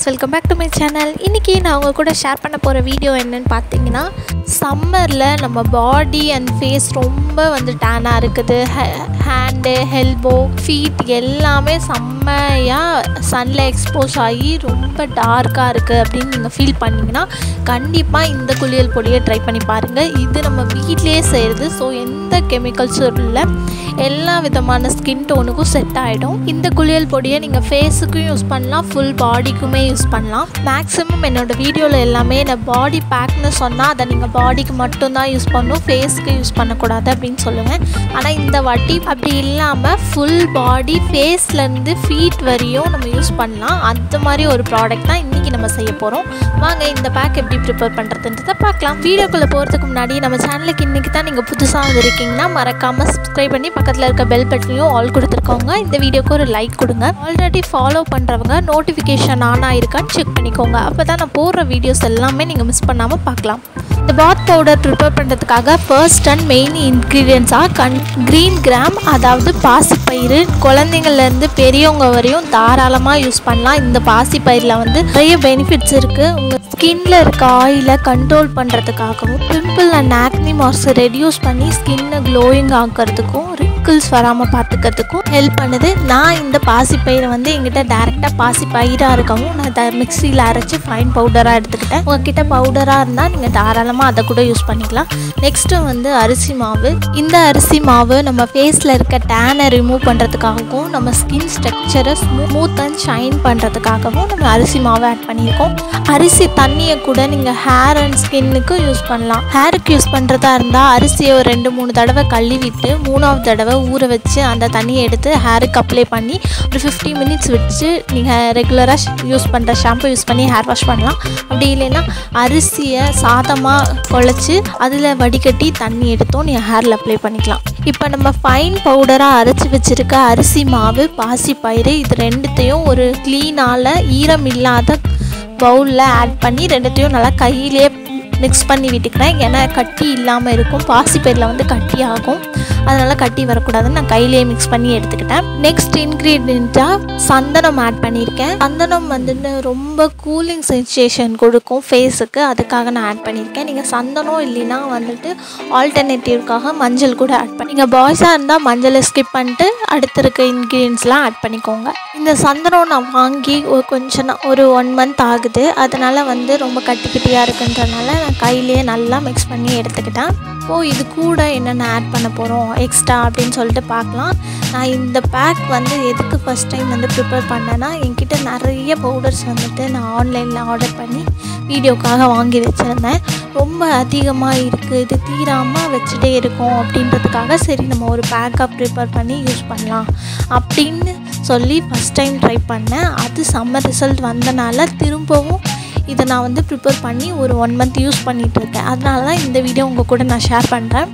guys welcome back to my channel இன்றைக்கி நான் உங்கள் கூட ஷேர் பண்ண போகிற வீடியோ என்னன்னு பார்த்தீங்கன்னா சம்மரில் நம்ம பாடி அண்ட் ஃபேஸ் ரொம்ப வந்து டேனாக இருக்குது ஹேண்டு எல்போ ஃபீட் எல்லாமே செம்மையாக சன்னில் எக்ஸ்போஸ் ஆகி ரொம்ப டார்க்காக இருக்குது அப்படின்னு நீங்கள் ஃபீல் பண்ணிங்கன்னா கண்டிப்பாக இந்த குளியல் பொடியை ட்ரை பண்ணி பாருங்கள் இது நம்ம வீட்டிலேயே செய்கிறது ஸோ எந்த கெமிக்கல்ஸும் இல்லை எல்லா விதமான ஸ்கின் டோனுக்கும் செட் ஆகிடும் இந்த குளியல் பொடியை நீங்கள் ஃபேஸுக்கும் யூஸ் பண்ணலாம் ஃபுல் பாடிக்குமே யூஸ் பண்ணலாம் மேக்ஸிமம் என்னோடய வீடியோவில் எல்லாமே நான் பாடி பேக்னு சொன்னால் அதை நீங்கள் பாடிக்கு மட்டும்தான் யூஸ் பண்ணணும் ஃபேஸ்க்கு யூஸ் பண்ணக்கூடாது அப்படின்னு சொல்லுவேன் ஆனால் இந்த வாட்டி அப்படி இல்லாமல் ஃபுல் பாடி ஃபேஸ்லேருந்து ஃபீட் வரையும் நம்ம யூஸ் பண்ணலாம் அந்த மாதிரி ஒரு ப்ராடக்ட் தான் இன்றைக்கி நம்ம செய்ய போகிறோம் வாங்க இந்த பேக் எப்படி ப்ரிப்பேர் பண்ணுறதுன்றதை பார்க்கலாம் வீடியோக்குள்ளே போகிறதுக்கு முன்னாடி நம்ம சேனலுக்கு இன்றைக்கி தான் நீங்கள் புதுசாக வந்திருக்கீங்கன்னா மறக்காமல் சப்ஸ்கிரைப் பண்ணி பக்கத்தில் இருக்க பெல் பட்டனையும் ஆல் கொடுத்துருக்கோங்க இந்த வீடியோக்கு ஒரு லைக் கொடுங்க ஆல்ரெடி ஃபாலோ பண்ணுறவங்க நோட்டிஃபிகேஷன் ஆன் ஆயிருக்கான்னு செக் பண்ணிக்கோங்க அப்போ தான் நான் போடுற வீடியோஸ் எல்லாமே நீங்கள் மிஸ் பண்ணாமல் பார்க்கலாம் இந்த பாத் பவுடர் ப்ரிப்பேர் பண்ணுறதுக்காக ஃபர்ஸ்ட் அண்ட் மெயின் இன்க்ரீடியன்ஸாக கண் க்ரீன் கிராம் அதாவது பாசிப்பயிறு குழந்தைங்கள்லேருந்து பெரியவங்க வரையும் தாராளமாக யூஸ் பண்ணலாம் இந்த பாசிப்பயிரில் வந்து நிறைய பெனிஃபிட்ஸ் இருக்குது உங்கள் ஸ்கின்ல இருக்க ஆயிலை கண்ட்ரோல் பண்ணுறதுக்காகவும் pimple and acne marks reduce பண்ணி ஸ்கின்னை க்ளோயிங் ஆக்கிறதுக்கும் ரிங்கிள்ஸ் வராமல் பார்த்துக்கிறதுக்கும் ஹெல்ப் பண்ணுது நான் இந்த பாசிப்பயிரை வந்து எங்கிட்ட டேரெக்டாக பாசி பயிராக இருக்கவும் நான் த மிக்சியில் அரைச்சி ஃபைன் பவுடராக எடுத்துக்கிட்டேன் உங்ககிட்ட பவுடராக இருந்தால் நீங்கள் தாராளமாக அதை கூட யூஸ் பண்ணிக்கலாம் நெக்ஸ்ட்டு வந்து அரிசி மாவு இந்த அரிசி மாவு நம்ம ஃபேஸில் இருக்க டேனை ரிமூவ் பண்ணுறதுக்காகவும் நம்ம ஸ்கின் ஸ்ட்ரக்சரை ஸ்மூத் அண்ட் ஷைன் பண்ணுறதுக்காகவும் நம்ம அரிசி மாவு ஆட் பண்ணியிருக்கோம் அரிசி தண்ணியை கூட நீங்கள் ஹேர் அண்ட் ஸ்கின்னுக்கு யூஸ் பண்ணலாம் ஹேருக்கு யூஸ் பண்ணுறதா இருந்தால் அரிசியை ஒரு ரெண்டு மூணு தடவை கழுவிட்டு மூணாவது தடவை ஊற வச்சு அந்த தண்ணியை எடுத்து ஹேருக்கு அப்ளை பண்ணி ஒரு ஃபிஃப்டி மினிட்ஸ் வச்சு நீங்கள் ரெகுலராக யூஸ் பண்ணுற ஷாம்பு யூஸ் பண்ணி ஹேர் வாஷ் பண்ணலாம் அப்படி இல்லைன்னா அரிசியை சாதமாக குழச்சி அதில் வடிகட்டி தண்ணி எடுத்தோம் நீங்கள் ஹேரில் அப்ளை பண்ணிக்கலாம் இப்போ நம்ம ஃபைன் பவுடராக அரைச்சி வச்சுருக்க அரிசி மாவு பாசி பயிறு இது ரெண்டுத்தையும் ஒரு க்ளீனால் ஈரம் இல்லாத பவுலில் ஆட் பண்ணி ரெண்டுத்தையும் நல்லா கையிலே மிக்ஸ் பண்ணி விட்டுக்கிறேன் ஏன்னா கட்டி இல்லாமல் இருக்கும் பாசிப்பயிரில் வந்து கட்டி ஆகும் அதனால் கட்டி வரக்கூடாதுன்னு நான் கையிலேயே மிக்ஸ் பண்ணி எடுத்துக்கிட்டேன் நெக்ஸ்ட் இன்க்ரீடியண்ட்டாக சந்தனம் ஆட் பண்ணியிருக்கேன் சந்தனம் வந்துட்டு ரொம்ப கூலிங் சென்சேஷன் கொடுக்கும் ஃபேஸுக்கு அதுக்காக நான் ஆட் பண்ணியிருக்கேன் நீங்கள் சந்தனம் இல்லைன்னா வந்துட்டு ஆல்டர்னேட்டிவ்க்காக மஞ்சள் கூட ஆட் பண்ணி நீங்கள் பாய்ஸாக இருந்தால் மஞ்சளை ஸ்கிப் பண்ணிட்டு அடுத்து இருக்க இன்க்ரீடியன்ஸ்லாம் ஆட் பண்ணிக்கோங்க இந்த சந்தனம் நான் வாங்கி ஒரு கொஞ்சம் நா- ஒரு ஒன் மந்த் ஆகுது அதனால் வந்து ரொம்ப கட்டி கட்டியாக இருக்குன்றனால நான் கையிலேயே நல்லா மிக்ஸ் பண்ணி எடுத்துக்கிட்டேன் இப்போது இது கூட என்னென்ன ஆட் பண்ண போகிறோம் எக்ஸ்ட்ரா அப்படின்னு சொல்லிட்டு பார்க்கலாம் நான் இந்த பேக் வந்து எதுக்கு ஃபஸ்ட் டைம் வந்து ப்ரிப்பேர் பண்ணேன்னா என்கிட்ட நிறைய பவுடர்ஸ் வந்துட்டு நான் ஆன்லைனில் ஆர்டர் பண்ணி வீடியோக்காக வாங்கி வச்சுருந்தேன் ரொம்ப அதிகமாக இருக்குது இது தீராமல் வச்சுட்டே இருக்கோம் அப்படின்றதுக்காக சரி நம்ம ஒரு பேக்கப் ப்ரிப்பேர் பண்ணி யூஸ் பண்ணலாம் அப்படின்னு சொல்லி ஃபஸ்ட் டைம் ட்ரை பண்ணேன் அது செம்ம ரிசல்ட் வந்தனால திரும்பவும் இதை நான் வந்து ப்ரிப்பேர் பண்ணி ஒரு ஒன் மந்த் யூஸ் பண்ணிகிட்டு இருக்கேன் அதனால தான் இந்த வீடியோ உங்கள் கூட நான் ஷேர் பண்ணுறேன்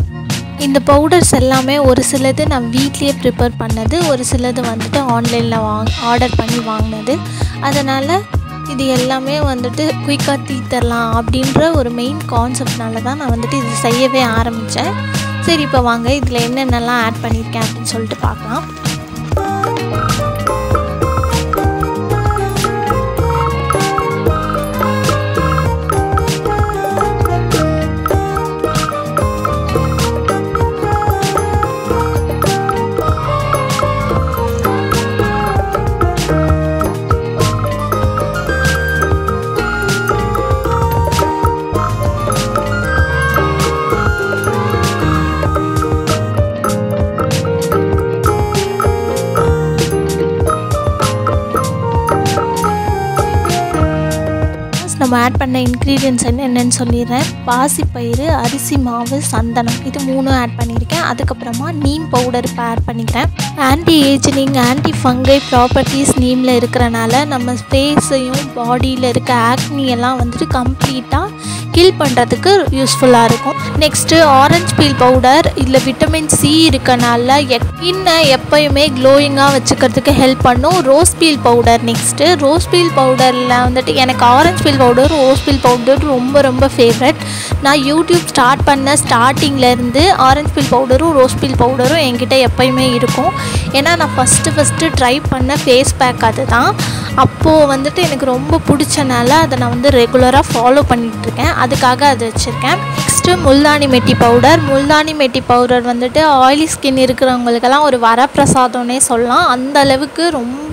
இந்த பவுடர்ஸ் எல்லாமே ஒரு சிலது நான் வீட்லேயே ப்ரிப்பேர் பண்ணது ஒரு சிலது வந்துட்டு ஆன்லைனில் வாங் ஆர்டர் பண்ணி வாங்கினது அதனால் இது எல்லாமே வந்துட்டு குயிக்காக தீத்தரலாம் அப்படின்ற ஒரு மெயின் கான்செப்ட்னால தான் நான் வந்துட்டு இது செய்யவே ஆரம்பித்தேன் சரி இப்போ வாங்க இதில் என்னென்னலாம் ஆட் பண்ணியிருக்கேன் அப்படின்னு சொல்லிட்டு பார்க்கலாம் First நம்ம ஆட் பண்ண இன்க்ரீடியன்ஸ் என்னென்னு சொல்லிடுறேன் பாசிப்பயிறு அரிசி மாவு சந்தனம் இது மூணும் ஆட் பண்ணியிருக்கேன் அதுக்கப்புறமா நீம் பவுடர் இப்போ ஆட் பண்ணிக்கிறேன் anti ageing anti fungal properties நீமில் இருக்கிறனால நம்ம ஃபேஸையும் பாடியில் இருக்க ஆக்னி எல்லாம் வந்துட்டு கம்ப்ளீட்டாக கில் பண்ணுறதுக்கு யூஸ்ஃபுல்லாக இருக்கும் நெக்ஸ்ட்டு ஆரஞ்சு பீல் பவுடர் இதில் விட்டமின் சி இருக்கனால ஸ்கின்னை எப்பயுமே க்ளோயிங்காக வச்சுக்கிறதுக்கு ஹெல்ப் பண்ணும் rose peel powder next rose peel பவுடரில் வந்துட்டு எனக்கு orange peel powder rose peel powder ரொம்ப ரொம்ப ஃபேவரட் நான் யூடியூப் ஸ்டார்ட் பண்ண ஸ்டார்டிங்லேருந்து ஆரஞ்சு பீல் பவுடரும் ரோஸ் பீல் பவுடரும் என்கிட்ட எப்பயுமே இருக்கும் ஏன்னா நான் ஃபஸ்ட்டு ஃபஸ்ட்டு ட்ரை பண்ண ஃபேஸ் பேக் அது தான் அப்போது வந்துட்டு எனக்கு ரொம்ப பிடிச்சனால அதை நான் வந்து ரெகுலராக ஃபாலோ பண்ணிகிட்ருக்கேன் அதுக்காக அது வச்சுருக்கேன் நெக்ஸ்ட்டு முல்தானி மெட்டி பவுடர் முல்தானி மெட்டி பவுடர் வந்துட்டு ஆயிலி ஸ்கின் இருக்கிறவங்களுக்கெல்லாம் ஒரு வரப்பிரசாதம்னே சொல்லலாம் அந்த அளவுக்கு ரொம்ப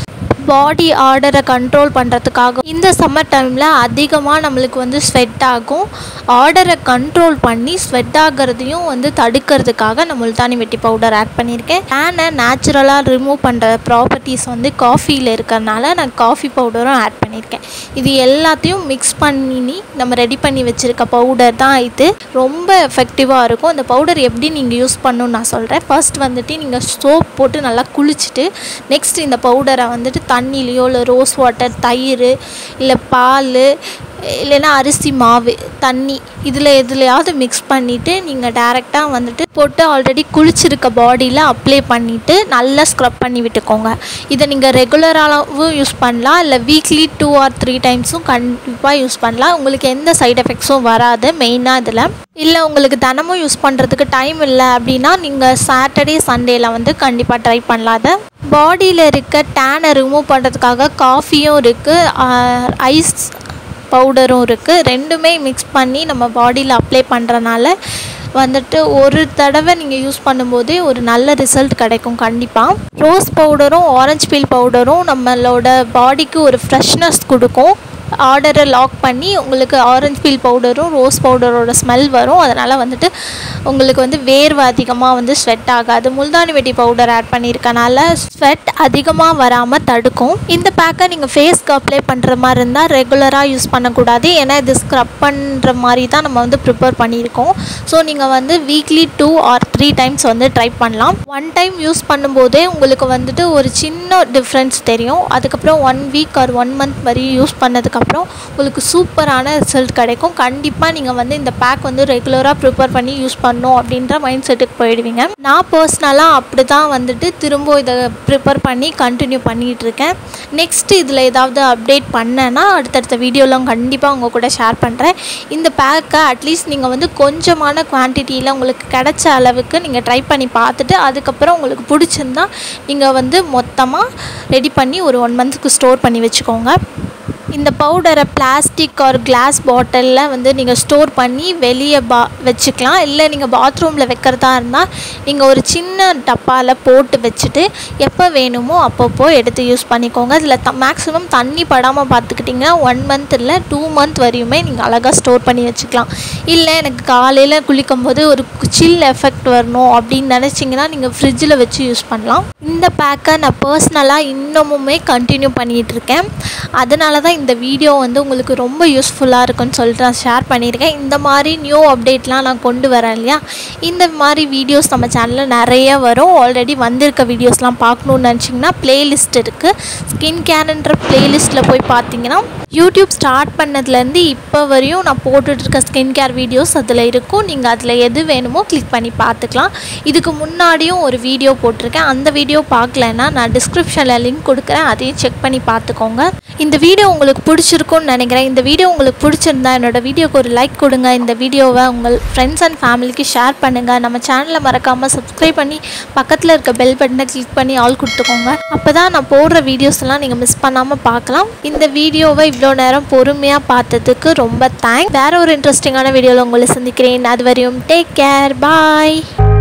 பாடி ஆர்டரை கண்ட்ரோல் பண்ணுறதுக்காக இந்த சம்மர் டைமில் அதிகமாக நம்மளுக்கு வந்து ஸ்வெட் ஆகும் ஆர்டரை கண்ட்ரோல் பண்ணி ஸ்வெட் ஆகிறதையும் வந்து தடுக்கிறதுக்காக நான் முல்தானி வெட்டி பவுடர் ஆட் பண்ணியிருக்கேன் டேனை நேச்சுரலாக ரிமூவ் பண்ணுற ப்ராப்பர்ட்டிஸ் வந்து காஃபியில் இருக்கிறனால நான் காஃபி பவுடரும் ஆட் பண்ணியிருக்கேன் இது எல்லாத்தையும் மிக்ஸ் பண்ணி நம்ம ரெடி பண்ணி வச்சுருக்க பவுடர் தான் இது ரொம்ப எஃபெக்டிவாக இருக்கும் இந்த பவுடர் எப்படி நீங்கள் யூஸ் பண்ணணும்னு நான் சொல்கிறேன் ஃபர்ஸ்ட் வந்துட்டு நீங்கள் சோப் போட்டு நல்லா குளிச்சுட்டு நெக்ஸ்ட் இந்த பவுடரை வந்துட்டு தண்ணிலேயோ இல்லை ரோஸ் வாட்டர் தயிர் இல்லை பால் இல்லைன்னா அரிசி மாவு தண்ணி இதில் எதுலையாவது மிக்ஸ் பண்ணிவிட்டு நீங்கள் டேரெக்டாக வந்துட்டு போட்டு ஆல்ரெடி குளிச்சிருக்க பாடியில் அப்ளை பண்ணிவிட்டு நல்லா ஸ்க்ரப் பண்ணி விட்டுக்கோங்க இதை நீங்கள் ரெகுலராகவும் யூஸ் பண்ணலாம் இல்லை வீக்லி டூ ஆர் த்ரீ டைம்ஸும் கண்டிப்பாக யூஸ் பண்ணலாம் உங்களுக்கு எந்த சைட் எஃபெக்ட்ஸும் வராது மெயினாக இதில் இல்லை உங்களுக்கு தினமும் யூஸ் பண்ணுறதுக்கு டைம் இல்லை அப்படின்னா நீங்கள் சாட்டர்டே சண்டேல வந்து கண்டிப்பாக ட்ரை பண்ணலாம் அதை பாடியில் இருக்க டேனை ரிமூவ் பண்ணுறதுக்காக காஃபியும் இருக்குது ஐஸ் பவுடரும் இருக்குது ரெண்டுமே மிக்ஸ் பண்ணி நம்ம பாடியில் அப்ளை பண்ணுறனால வந்துட்டு ஒரு தடவை நீங்கள் யூஸ் பண்ணும்போதே ஒரு நல்ல ரிசல்ட் கிடைக்கும் கண்டிப்பாக ரோஸ் பவுடரும் ஆரஞ்சு பீல் பவுடரும் நம்மளோட பாடிக்கு ஒரு ஃப்ரெஷ்னஸ் கொடுக்கும் ஆர்டரை லாக் பண்ணி உங்களுக்கு ஆரஞ்சு பீல் பவுடரும் ரோஸ் பவுடரோட ஸ்மெல் வரும் அதனால் வந்துட்டு உங்களுக்கு வந்து வேர்வை அதிகமாக வந்து ஸ்வெட் ஆகாது முல்தானி வெட்டி பவுடர் ஆட் பண்ணியிருக்கனால ஸ்வெட் அதிகமாக வராமல் தடுக்கும் இந்த பேக்கை நீங்கள் ஃபேஸ்க்கு அப்ளை பண்ணுற மாதிரி இருந்தால் ரெகுலராக யூஸ் பண்ணக்கூடாது ஏன்னா இது ஸ்க்ரப் பண்ணுற மாதிரி தான் நம்ம வந்து ப்ரிப்பேர் பண்ணியிருக்கோம் ஸோ நீங்கள் வந்து weekly two or three times வந்து ட்ரை பண்ணலாம் ஒன் டைம் யூஸ் பண்ணும்போதே உங்களுக்கு வந்துட்டு ஒரு சின்ன டிஃப்ரென்ஸ் தெரியும் அதுக்கப்புறம் one week or one month வரையும் யூஸ் பண்ணதுக்கப்புறம் உங்களுக்கு சூப்பரான ரிசல்ட் கிடைக்கும் கண்டிப்பாக நீங்கள் வந்து இந்த பேக் வந்து ரெகுலராக ப்ரிப்பேர் பண்ணி யூஸ் பண்ணணும் அப்படின்ற மைண்ட் செட்டுக்கு போயிடுவீங்க நான் பர்சனலாக அப்படி தான் வந்துட்டு திரும்ப இதை ப்ரிப்பேர் பண்ணி கண்டினியூ பண்ணிகிட்டு இருக்கேன் நெக்ஸ்ட் இதில் ஏதாவது அப்டேட் பண்ணேன்னா அடுத்தடுத்த வீடியோலாம் கண்டிப்பாக உங்கள் கூட ஷேர் பண்ணுறேன் இந்த பேக்கை அட்லீஸ்ட் நீங்கள் வந்து கொஞ்சமான குவான்டிட்டியில் உங்களுக்கு கிடைச்ச அளவுக்கு நீங்கள் ட்ரை பண்ணி பார்த்துட்டு அதுக்கப்புறம் உங்களுக்கு பிடிச்சிருந்தா நீங்கள் வந்து மொத்தமாக ரெடி பண்ணி ஒரு ஒன் மந்த்துக்கு ஸ்டோர் பண்ணி வச்சுக்கோங்க இந்த பவுடரை பிளாஸ்டிக் ஒரு கிளாஸ் பாட்டிலில் வந்து நீங்கள் ஸ்டோர் பண்ணி வெளியே பா வச்சுக்கலாம் இல்லை நீங்கள் பாத்ரூமில் வைக்கிறதா இருந்தால் நீங்கள் ஒரு சின்ன டப்பாவில் போட்டு வச்சுட்டு எப்போ வேணுமோ அப்பப்போ எடுத்து யூஸ் பண்ணிக்கோங்க இதில் த மேக்ஸிமம் தண்ணி படாமல் பார்த்துக்கிட்டிங்கன்னா ஒன் மந்த் இல்லை டூ மந்த் வரையுமே நீங்கள் அழகாக ஸ்டோர் பண்ணி வச்சுக்கலாம் இல்லை எனக்கு காலையில் குளிக்கும் போது ஒரு சில் எஃபெக்ட் வரணும் அப்படின்னு நினச்சிங்கன்னா நீங்கள் ஃப்ரிட்ஜில் வச்சு யூஸ் பண்ணலாம் இந்த பேக்கை நான் பர்சனலாக இன்னமுமே கண்டினியூ பண்ணிகிட்டு இருக்கேன் அதனால தான் இந்த வீடியோ வந்து உங்களுக்கு ரொம்ப யூஸ்ஃபுல்லாக இருக்குன்னு சொல்லிட்டு நான் ஷேர் பண்ணியிருக்கேன் இந்த மாதிரி நியூ அப்டேட்லாம் நான் கொண்டு வரேன் இல்லையா இந்த மாதிரி வீடியோஸ் நம்ம சேனலில் நிறைய வரும் ஆல்ரெடி வந்திருக்க வீடியோஸ்லாம் பார்க்கணுன்னு நினச்சிங்கன்னா பிளேலிஸ்ட் இருக்குது ஸ்கின் கேர்ன்ற பிளேலிஸ்ட்டில் போய் பார்த்தீங்கன்னா யூடியூப் ஸ்டார்ட் பண்ணதுலேருந்து இப்போ வரையும் நான் போட்டுட்டு இருக்க ஸ்கின் கேர் வீடியோஸ் அதில் இருக்கும் நீங்கள் அதில் எது வேணுமோ கிளிக் பண்ணி பார்த்துக்கலாம் இதுக்கு முன்னாடியும் ஒரு வீடியோ போட்டிருக்கேன் அந்த வீடியோ பார்க்கலன்னா நான் டிஸ்கிரிப்ஷனில் லிங்க் கொடுக்குறேன் அதையும் செக் பண்ணி பார்த்துக்கோங்க இந்த வீடியோ உங்களுக்கு பிடிச்சிருக்கும்னு நினைக்கிறேன் இந்த வீடியோ உங்களுக்கு பிடிச்சிருந்தா என்னோட வீடியோக்கு ஒரு லைக் கொடுங்க இந்த வீடியோவை உங்கள் ஃப்ரெண்ட்ஸ் அண்ட் ஃபேமிலிக்கு ஷேர் பண்ணுங்கள் நம்ம சேனலை மறக்காமல் சப்ஸ்கிரைப் பண்ணி பக்கத்தில் இருக்க பெல் பட்டனை கிளிக் பண்ணி ஆல் கொடுத்துக்கோங்க அப்போ தான் நான் போடுற வீடியோஸ் எல்லாம் நீங்கள் மிஸ் பண்ணாமல் பார்க்கலாம் இந்த வீடியோவை இவ்வளோ நேரம் பொறுமையாக பார்த்ததுக்கு ரொம்ப தேங்க்ஸ் வேற ஒரு இன்ட்ரெஸ்டிங்கான வீடியோவில் உங்களை சந்திக்கிறேன் அது வரையும் டேக் கேர் பாய்